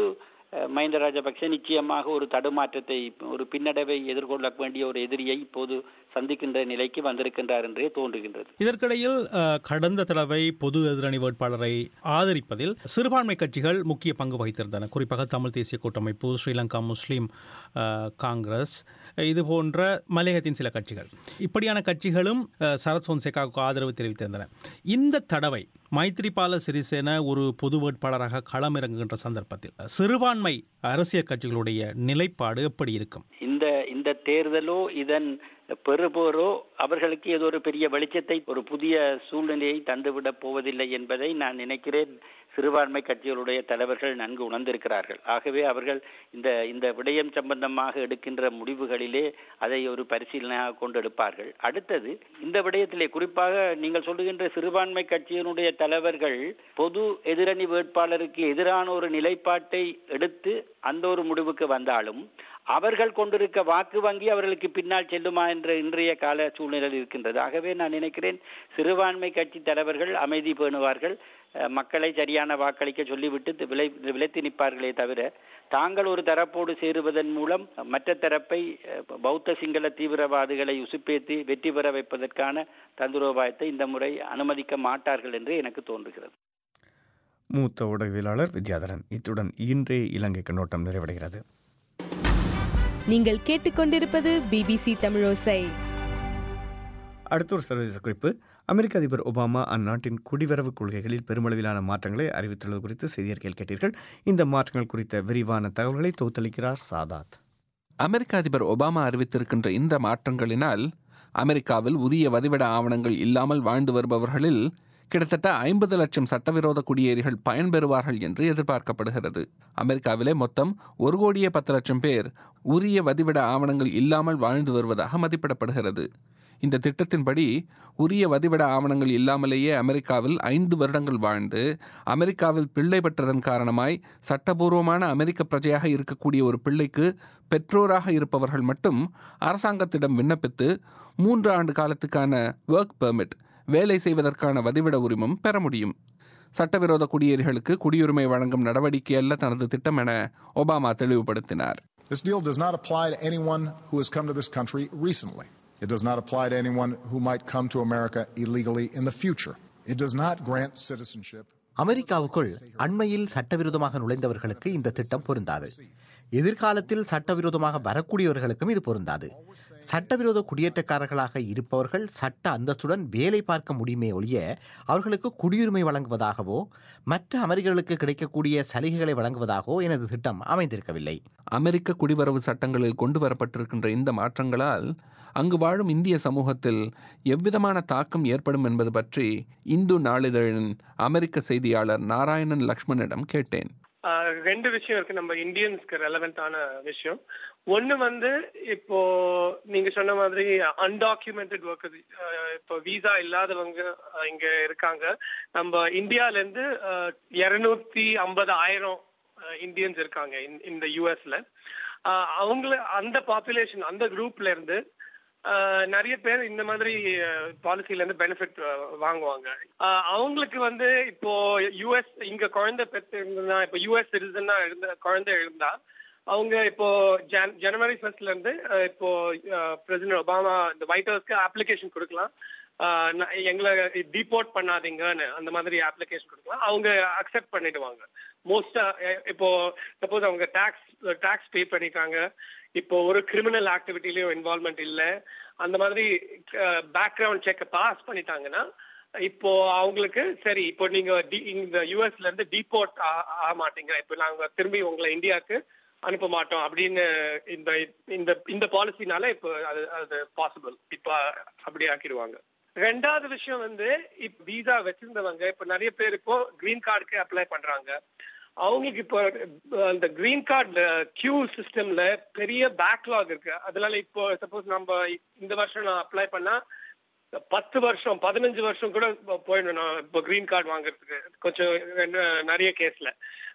அஹ், மஹிந்த ராஜபக்சே நிச்சயமாக ஒரு தடுமாற்றத்தை ஒரு பின்னடைவை எதிர்கொள்ள வேண்டிய ஒரு எதிரியை இப்போது சந்திக்கின்ற நிலைக்கு வந்திருக்கின்றார் என்றே தோன்றுகின்றது இதற்கிடையில் அஹ், கடந்த தடவை பொது எதிரணி வேட்பாளரை ஆதரிப்பதில் சிறுபான்மை கட்சிகள் முக்கிய பங்கு வகித்திருந்தன குறிப்பாக தமிழ் தேசிய கூட்டமைப்பு ஸ்ரீலங்கா முஸ்லீம் அஹ், காங்கிரஸ் இது போன்ற மலையகத்தின் சில கட்சிகள் இப்படியான கட்சிகளும் அஹ், சரத் பொன்சேகாவுக்கு ஆதரவு தெரிவித்திருந்தன இந்த தடவை மைத்ரிபால சிறிசேன ஒரு பொது வேட்பாளராக களமிறங்குகின்ற சந்தர்ப்பத்தில் சிறுபான்மை அரசியல் கட்சிகளுடைய நிலைப்பாடு எப்படி இருக்கும் இந்த இந்த தேர்தலோ இதன் பெறுபோரோ அவர்களுக்கு ஏதோ ஒரு பெரிய வெளிச்சத்தை ஒரு புதிய சூழ்நிலையை தந்துவிடப் போவதில்லை என்பதை நான் நினைக்கிறேன் சிறுபான்மை கட்சிகளுடைய தலைவர்கள் நன்கு உணர்ந்திருக்கிறார்கள் ஆகவே அவர்கள் இந்த இந்த விடயம் சம்பந்தமாக எடுக்கின்ற முடிவுகளிலே அதை ஒரு பரிசீலனையாக கொண்டு எடுப்பார்கள் அடுத்தது இந்த விடயத்திலே குறிப்பாக நீங்கள் சொல்லுகின்ற சிறுபான்மை கட்சியினுடைய தலைவர்கள் பொது எதிரணி வேட்பாளருக்கு எதிரான ஒரு நிலைப்பாட்டை எடுத்து அந்த ஒரு முடிவுக்கு வந்தாலும் அவர்கள் கொண்டிருக்க வாக்கு வங்கி அவர்களுக்கு பின்னால் செல்லுமா என்ற இன்றைய கால சூழ்நிலை இருக்கின்றது ஆகவே நான் நினைக்கிறேன் சிறுபான்மை கட்சி தலைவர்கள் அமைதி பேணுவார்கள் அஹ், மக்களை சரியான வாக்களிக்க சொல்லிவிட்டு விளை விளைத்து நிற்பார்களே தவிர தாங்கள் ஒரு தரப்போடு சேருவதன் மூலம் மற்ற தரப்பை அஹ், பௌத்த சிங்கள தீவிரவாதிகளை உசுப்பேத்தி வெற்றி பெற வைப்பதற்கான தந்திரோபாயத்தை இந்த முறை அனுமதிக்க மாட்டார்கள் என்று எனக்கு தோன்றுகிறது மூத்த ஊடகவியலாளர் வித்யாதரன் இத்துடன் இன்றைய இலங்கை கண்ணோட்டம் நிறைவடைகிறது நீங்கள் கேட்டுக்கொண்டிருப்பது பிபிசி தமிழோசை அடுத்த ஒரு சர்வதேச குறிப்பு அமெரிக்க அதிபர் ஒபாமா அந்நாட்டின் குடிவரவு கொள்கைகளில் பெருமளவிலான மாற்றங்களை அறிவித்துள்ளது குறித்து செய்தியறிக்கையில் கேட்டீர்கள் இந்த மாற்றங்கள் குறித்த விரிவான தகவல்களை தொகுத்தளிக்கிறார் சாதாத் அமெரிக்க அதிபர் ஒபாமா அறிவித்திருக்கின்ற இந்த மாற்றங்களினால் அமெரிக்காவில் உரிய வதிவிட ஆவணங்கள் இல்லாமல் வாழ்ந்து வருபவர்களில் கிட்டத்தட்ட ஐம்பது லட்சம் சட்டவிரோத குடியேறிகள் பயன்பெறுவார்கள் என்று எதிர்பார்க்கப்படுகிறது அமெரிக்காவிலே மொத்தம் ஒரு கோடியே பத்து லட்சம் பேர் உரிய வதிவிட ஆவணங்கள் இல்லாமல் வாழ்ந்து வருவதாக மதிப்பிடப்படுகிறது இந்த திட்டத்தின்படி உரிய வதிவிட ஆவணங்கள் இல்லாமலேயே அமெரிக்காவில் ஐந்து வருடங்கள் வாழ்ந்து அமெரிக்காவில் பிள்ளை பெற்றதன் காரணமாய் சட்டபூர்வமான அமெரிக்க பிரஜையாக இருக்கக்கூடிய ஒரு பிள்ளைக்கு பெற்றோராக இருப்பவர்கள் மட்டும் அரசாங்கத்திடம் விண்ணப்பித்து மூன்று ஆண்டு காலத்துக்கான ஒர்க் பெர்மிட் வேலை செய்வதற்கான வதிவிட உரிமம் பெற முடியும் சட்டவிரோத குடியேறிகளுக்கு குடியுரிமை வழங்கும் நடவடிக்கை அல்ல தனது திட்டம் என ஒபாமா தெளிவுபடுத்தினார் This deal does not apply to anyone who has come to this country recently. It does not apply to anyone who might come to America illegally in the future. It does not grant citizenship. அமெரிக்காவுக்குள் அண்மையில் சட்டவிரோதமாக நுழைந்தவர்களுக்கு இந்த திட்டம் பொருந்தாது எதிர்காலத்தில் சட்டவிரோதமாக வரக்கூடியவர்களுக்கும் இது பொருந்தாது சட்டவிரோத குடியேற்றக்காரர்களாக இருப்பவர்கள் சட்ட அந்தஸ்துடன் வேலை பார்க்க முடியுமே ஒழிய அவர்களுக்கு குடியுரிமை வழங்குவதாகவோ மற்ற அமெரிக்கர்களுக்கு கிடைக்கக்கூடிய சலுகைகளை வழங்குவதாகவோ எனது திட்டம் அமைந்திருக்கவில்லை அமெரிக்க குடிவரவு சட்டங்களில் கொண்டு வரப்பட்டிருக்கின்ற இந்த மாற்றங்களால் அங்கு வாழும் இந்திய சமூகத்தில் எவ்விதமான தாக்கம் ஏற்படும் என்பது பற்றி இந்து நாளிதழின் அமெரிக்க செய்தியாளர் நாராயணன் லக்ஷ்மணிடம் கேட்டேன் ஆஹ் ரெண்டு விஷயம் இருக்கு நம்ம இந்தியன்ஸ்க்கு ரெலவெண்டான விஷயம் ஒண்ணு வந்து இப்போ நீங்க சொன்ன மாதிரி அன்டாக்குமெண்டட் ஒர்க்கர் இப்போ விசா இல்லாதவங்க ஆஹ் இங்க இருக்காங்க நம்ம இந்தியால இருந்து இருநூத்தி ஐம்பது ஆயிரம் இந்தியன்ஸ் இருக்காங்க இந்த- இந்த யூஎஸ்ல அவங்கள அந்த பாப்புலேஷன் அந்த குரூப்ல இருந்து ஆஹ் நிறைய பேர் இந்த மாதிரி பாலிசில இருந்து பெனிஃபிட் வாங்குவாங்க ஆஹ் அவங்களுக்கு வந்து இப்போ யுஎஸ் இங்க குழந்தை பெற்று இருந்தா இப்போ யுஎஸ் சிட்டிசனா இருந்த குழந்தை இருந்தா அவங்க இப்போ ஜன் ஜனவரி ஃபர்ஸ்ட்ல இருந்து ஆஹ் இப்போ பிரசிடென்ட் ஒபாமா இந்த ஒயிட் ஹவுஸ்க்கு அப்ளிகேஷன் கொடுக்கலாம் ஆஹ் நான் எங்களை டிபோர்ட் பண்ணாதீங்கன்னு அந்த மாதிரி அப்ளிகேஷன் கொடுக்கலாம் அவங்க அக்செப்ட் பண்ணிடுவாங்க மோஸ்டா இப்போ சப்போஸ் அவங்க டாக்ஸ் டாக்ஸ் பே பண்ணிருக்காங்க இப்போ ஒரு கிரிமினல் ஆக்டிவிட்டிலயும் இன்வால்மெண்ட் இல்ல அந்த மாதிரி பேக்ரவுண்ட் செக் பாஸ் பண்ணிட்டாங்கன்னா இப்போ அவங்களுக்கு சரி இப்போ நீங்க டி- இந்த யூஎஸ்ல இருந்து டிபோர்ட் ஆக மாட்டீங்க இப்போ நாங்க திரும்பி உங்களை இந்தியாவுக்கு அனுப்ப மாட்டோம் அப்படின்னு இந்த இந்த இந்த பாலிசினால இப்போ அது அது பாசிபிள் இப்போ அப்படி ஆக்கிடுவாங்க ரெண்டாவது விஷயம் வந்து இப்ப விசா வச்சிருந்தவங்க இப்ப நிறைய பேர் இப்போ கிரீன் கார்டுக்கு அப்ளை பண்றாங்க அவங்களுக்கு இப்போ அந்த கிரீன் கார்டு கியூ சிஸ்டம்ல பெரிய பேக்லாக் இருக்கு அதனால இப்போ சப்போஸ் நம்ம இந்த வருஷம் நான் அப்ளை பண்ணா பத்து வருஷம் பதினஞ்சு வருஷம் கூட போயிடும் நான் இப்போ கிரீன் கார்டு வாங்குறதுக்கு கொஞ்சம் ந- நிறைய கேஸ்ல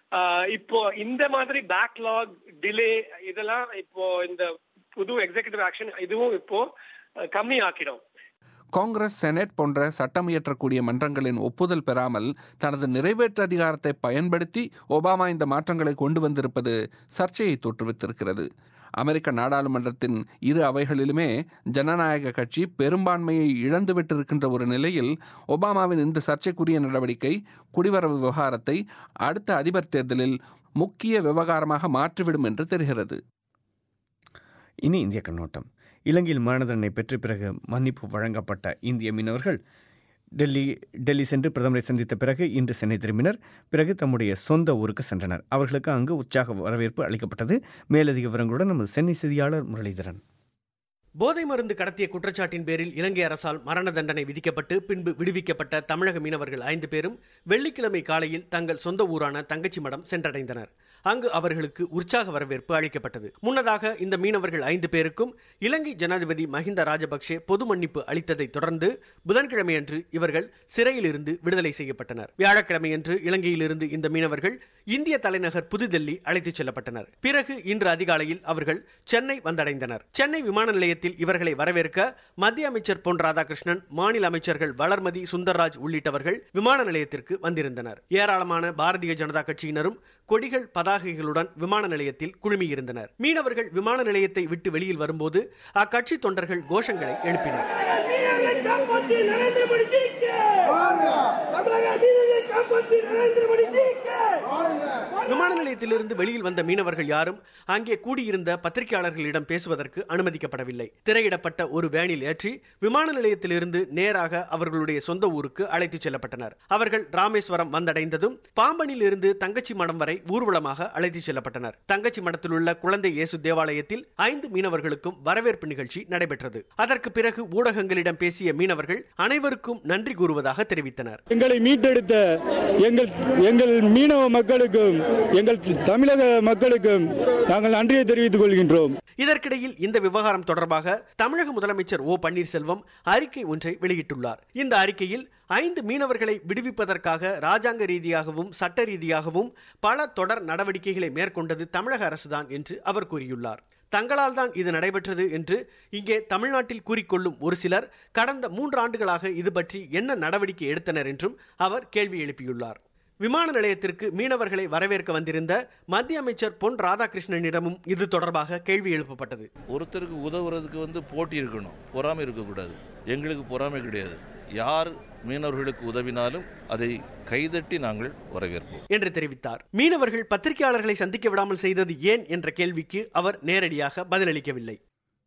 இப்போ இந்த மாதிரி பேக்லாக் டிலே இதெல்லாம் இப்போ இந்த புது எக்ஸிகியூட்டிவ் ஆக்ஷன் இதுவும் இப்போ அஹ், கம்மி ஆக்கிடும் காங்கிரஸ் செனட் போன்ற சட்டம் இயற்றக்கூடிய மன்றங்களின் ஒப்புதல் பெறாமல் தனது நிறைவேற்று அதிகாரத்தை பயன்படுத்தி ஒபாமா இந்த மாற்றங்களை கொண்டு வந்திருப்பது சர்ச்சையை தோற்றுவித்திருக்கிறது அமெரிக்க நாடாளுமன்றத்தின் இரு அவைகளிலுமே ஜனநாயக கட்சி பெரும்பான்மையை இழந்துவிட்டிருக்கின்ற ஒரு நிலையில் ஒபாமாவின் இந்த சர்ச்சைக்குரிய நடவடிக்கை குடிவரவு விவகாரத்தை அடுத்த அதிபர் தேர்தலில் முக்கிய விவகாரமாக மாற்றிவிடும் என்று தெரிகிறது இனி இந்திய கண்ணோட்டம் இலங்கையில் மரண தண்டனை பெற்ற பிறகு மன்னிப்பு வழங்கப்பட்ட இந்திய மீனவர்கள் டெல்லி டெல்லி சென்று பிரதமரை சந்தித்த பிறகு இன்று சென்னை திரும்பினர் பிறகு தம்முடைய சொந்த ஊருக்கு சென்றனர் அவர்களுக்கு அங்கு உற்சாக வரவேற்பு அளிக்கப்பட்டது மேலதிக விவரங்களுடன் நமது சென்னை செய்தியாளர் முரளிதரன் போதை மருந்து கடத்திய குற்றச்சாட்டின் பேரில் இலங்கை அரசால் மரண தண்டனை விதிக்கப்பட்டு பின்பு விடுவிக்கப்பட்ட தமிழக மீனவர்கள் ஐந்து பேரும் வெள்ளிக்கிழமை காலையில் தங்கள் சொந்த ஊரான தங்கச்சி மடம் சென்றடைந்தனர் அங்கு அவர்களுக்கு உற்சாக வரவேற்பு அளிக்கப்பட்டது முன்னதாக இந்த மீனவர்கள் ஐந்து பேருக்கும் இலங்கை ஜனாதிபதி மஹிந்த ராஜபக்சே பொது மன்னிப்பு அளித்ததை தொடர்ந்து புதன்கிழமையன்று இவர்கள் சிறையிலிருந்து விடுதலை செய்யப்பட்டனர் வியாழக்கிழமையன்று இலங்கையிலிருந்து இந்த மீனவர்கள் இந்திய தலைநகர் புதுடெல்லி அழைத்துச் செல்லப்பட்டனர் பிறகு இன்று அதிகாலையில் அவர்கள் சென்னை வந்தடைந்தனர் சென்னை விமான நிலையத்தில் இவர்களை வரவேற்க மத்திய அமைச்சர் பொன் ராதாகிருஷ்ணன் மாநில அமைச்சர்கள் வளர்மதி சுந்தர்ராஜ் உள்ளிட்டவர்கள் விமான நிலையத்திற்கு வந்திருந்தனர் ஏராளமான பாரதிய ஜனதா கட்சியினரும் கொடிகள் பதாகைகளுடன் விமான நிலையத்தில் குழுமியிருந்தனர் மீனவர்கள் விமான நிலையத்தை விட்டு வெளியில் வரும்போது அக்கட்சி தொண்டர்கள் கோஷங்களை எழுப்பினர் விமான நிலையத்திலிருந்து வெளியில் வந்த மீனவர்கள் யாரும் அங்கே கூடியிருந்த பத்திரிகையாளர்களிடம் பேசுவதற்கு அனுமதிக்கப்படவில்லை திரையிடப்பட்ட ஒரு வேனில் ஏற்றி விமான நிலையத்திலிருந்து நேராக அவர்களுடைய சொந்த ஊருக்கு அழைத்துச் செல்லப்பட்டனர் அவர்கள் ராமேஸ்வரம் வந்தடைந்ததும் பாம்பனில் இருந்து தங்கச்சி மடம் வரை ஊர்வலமாக அழைத்துச் செல்லப்பட்டனர் தங்கச்சி மடத்தில் உள்ள குழந்தை இயேசு தேவாலயத்தில் ஐந்து மீனவர்களுக்கும் வரவேற்பு நிகழ்ச்சி நடைபெற்றது அதற்கு பிறகு ஊடகங்களிடம் பேசிய மீனவர்கள் அனைவருக்கும் நன்றி கூறுவதாக தெரிவித்தனர் எங்களை மீட்டெடுத்த எங்கள் எங்கள் மீனவ மக்களுக்கும் எங்கள் தமிழக மக்களுக்கும் நாங்கள் நன்றியை தெரிவித்துக் கொள்கின்றோம் இதற்கிடையில் இந்த விவகாரம் தொடர்பாக தமிழக முதலமைச்சர் ஓ பன்னீர்செல்வம் அறிக்கை ஒன்றை வெளியிட்டுள்ளார் இந்த அறிக்கையில் ஐந்து மீனவர்களை விடுவிப்பதற்காக ராஜாங்க ரீதியாகவும் சட்ட ரீதியாகவும் பல தொடர் நடவடிக்கைகளை மேற்கொண்டது தமிழக அரசுதான் என்று அவர் கூறியுள்ளார் தங்களால் தான் இது நடைபெற்றது என்று இங்கே தமிழ்நாட்டில் கூறிக்கொள்ளும் ஒரு சிலர் கடந்த மூன்று ஆண்டுகளாக இது பற்றி என்ன நடவடிக்கை எடுத்தனர் என்றும் அவர் கேள்வி எழுப்பியுள்ளார் விமான நிலையத்திற்கு மீனவர்களை வரவேற்க வந்திருந்த மத்திய அமைச்சர் பொன் ராதாகிருஷ்ணனிடமும் இது தொடர்பாக கேள்வி எழுப்பப்பட்டது ஒருத்தருக்கு உதவுறதுக்கு வந்து போட்டி இருக்கணும் பொறாமை இருக்கக்கூடாது எங்களுக்கு பொறாமை கிடையாது யார் மீனவர்களுக்கு உதவினாலும் அதை கைதட்டி நாங்கள் வரவேற்போம் என்று தெரிவித்தார் மீனவர்கள் பத்திரிகையாளர்களை சந்திக்க விடாமல் செய்தது ஏன் என்ற கேள்விக்கு அவர் நேரடியாக பதிலளிக்கவில்லை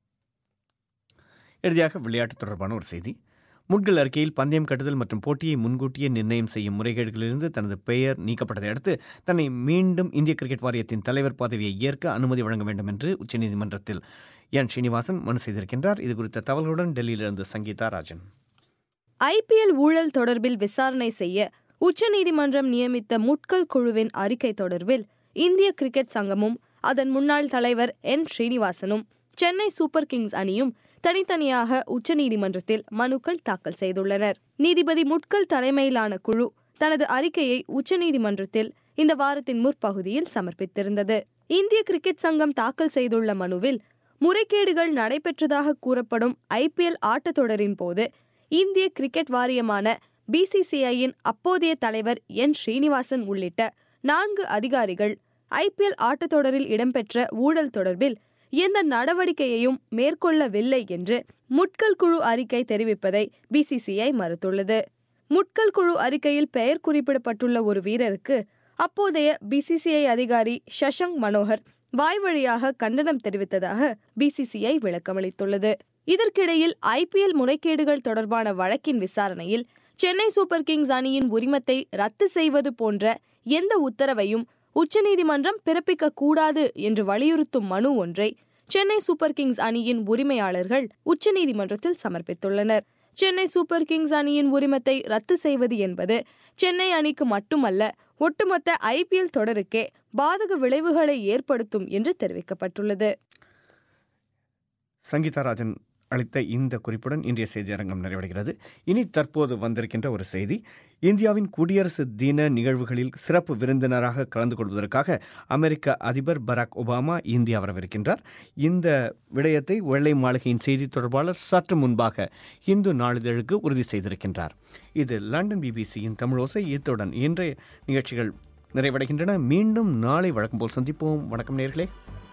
இறுதியாக விளையாட்டு தொடர்பான ஒரு செய்தி முட்கள் அறிக்கையில் பந்தயம் கட்டுதல் மற்றும் போட்டியை முன்கூட்டியே நிர்ணயம் செய்யும் முறைகேடுகளிலிருந்து தனது பெயர் நீக்கப்பட்டதை அடுத்து தன்னை மீண்டும் இந்திய கிரிக்கெட் வாரியத்தின் தலைவர் பதவியை ஏற்க அனுமதி வழங்க வேண்டும் என்று உச்சநீதிமன்றத்தில் என் ஸ்ரீனிவாசன் மனு செய்திருக்கின்றார் இது குறித்த தகவல்களுடன் டெல்லியிலிருந்து சங்கீதா ராஜன் ஐபிஎல் ஊழல் தொடர்பில் விசாரணை செய்ய உச்சநீதிமன்றம் நியமித்த முட்கல் குழுவின் அறிக்கை தொடர்பில் இந்திய கிரிக்கெட் சங்கமும் அதன் முன்னாள் தலைவர் என் ஸ்ரீனிவாசனும் சென்னை சூப்பர் கிங்ஸ் அணியும் தனித்தனியாக உச்சநீதிமன்றத்தில் மனுக்கள் தாக்கல் செய்துள்ளனர் நீதிபதி முட்கல் தலைமையிலான குழு தனது அறிக்கையை உச்சநீதிமன்றத்தில் இந்த வாரத்தின் முற்பகுதியில் சமர்ப்பித்திருந்தது இந்திய கிரிக்கெட் சங்கம் தாக்கல் செய்துள்ள மனுவில் முறைகேடுகள் நடைபெற்றதாக கூறப்படும் ஐபிஎல் ஆட்டத்தொடரின் போது இந்திய கிரிக்கெட் வாரியமான பிசிசிஐயின் அப்போதைய தலைவர் என் ஸ்ரீனிவாசன் உள்ளிட்ட நான்கு அதிகாரிகள் ஐபிஎல் ஆட்டத்தொடரில் இடம்பெற்ற ஊழல் தொடர்பில் எந்த நடவடிக்கையையும் மேற்கொள்ளவில்லை என்று முட்கல் குழு அறிக்கை தெரிவிப்பதை பிசிசிஐ மறுத்துள்ளது முட்கல் குழு அறிக்கையில் பெயர் குறிப்பிடப்பட்டுள்ள ஒரு வீரருக்கு அப்போதைய பிசிசிஐ அதிகாரி ஷஷங்க் மனோகர் வாய்வழியாக கண்டனம் தெரிவித்ததாக பிசிசிஐ விளக்கமளித்துள்ளது இதற்கிடையில் ஐபிஎல் முறைகேடுகள் தொடர்பான வழக்கின் விசாரணையில் சென்னை சூப்பர் கிங்ஸ் அணியின் உரிமத்தை ரத்து செய்வது போன்ற எந்த உத்தரவையும் உச்சநீதிமன்றம் பிறப்பிக்க கூடாது என்று வலியுறுத்தும் மனு ஒன்றை சென்னை சூப்பர் கிங்ஸ் அணியின் உரிமையாளர்கள் உச்சநீதிமன்றத்தில் சமர்ப்பித்துள்ளனர் சென்னை சூப்பர் கிங்ஸ் அணியின் உரிமத்தை ரத்து செய்வது என்பது சென்னை அணிக்கு மட்டுமல்ல ஒட்டுமொத்த ஐபிஎல் தொடருக்கே பாதக விளைவுகளை ஏற்படுத்தும் என்று தெரிவிக்கப்பட்டுள்ளது சங்கீதா ராஜன் அளித்த இந்த குறிப்புடன் இன்றைய செய்தியரங்கம் நிறைவடைகிறது இனி தற்போது வந்திருக்கின்ற ஒரு செய்தி இந்தியாவின் குடியரசு தின நிகழ்வுகளில் சிறப்பு விருந்தினராக கலந்து கொள்வதற்காக அமெரிக்க அதிபர் பராக் ஒபாமா இந்தியா வரவிருக்கின்றார் இந்த விடயத்தை வெள்ளை மாளிகையின் செய்தி தொடர்பாளர் சற்று முன்பாக இந்து நாளிதழுக்கு உறுதி செய்திருக்கின்றார் இது லண்டன் பிபிசியின் தமிழோசை இத்துடன் இன்றைய நிகழ்ச்சிகள் நிறைவடைகின்றன மீண்டும் நாளை வழக்கம் போல் சந்திப்போம் வணக்கம் நேர்களே